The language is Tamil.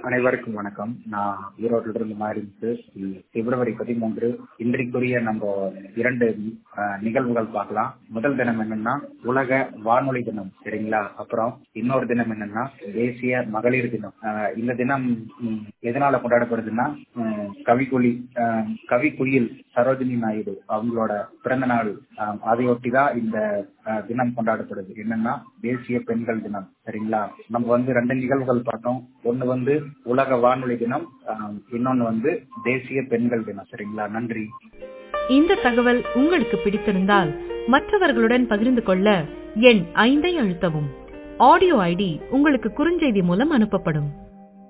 அனைவருக்கும் வணக்கம் நான் ஈரோட்டில இருந்து மாறிட்டு பிப்ரவரி பதிமூன்று இன்றைக்குரிய நம்ம இரண்டு அஹ், நிகழ்வுகள் பார்க்கலாம் முதல் தினம் என்னன்னா உலக வானொலி தினம் சரிங்களா அப்புறம் இன்னொரு தினம் என்னன்னா தேசிய மகளிர் தினம் அஹ், இந்த தினம் ம், எதனால கொண்டாடப்படுதுன்னா ம், கவிக்குழி அஹ், கவிக்குயில் சரோஜினி நாயுடு அவங்களோட பிறந்த நாள் அஹ், அதையொட்டி தான் இந்த அஹ், தினம் கொண்டாடப்படுது என்னன்னா தேசிய பெண்கள் தினம் சரிங்களா நம்ம வந்து ரெண்டு நிகழ்வுகள் பார்த்தோம் ஒண்ணு வந்து உலக வானொலி தினம் அஹ், இன்னொன்னு வந்து தேசிய பெண்கள் தினம் சரிங்களா நன்றி இந்த தகவல் உங்களுக்கு பிடித்திருந்தால் மற்றவர்களுடன் பகிர்ந்து கொள்ள எண் ஐந்தை அழுத்தவும் ஆடியோ ஐடி உங்களுக்கு குறுஞ்செய்தி மூலம் அனுப்பப்படும்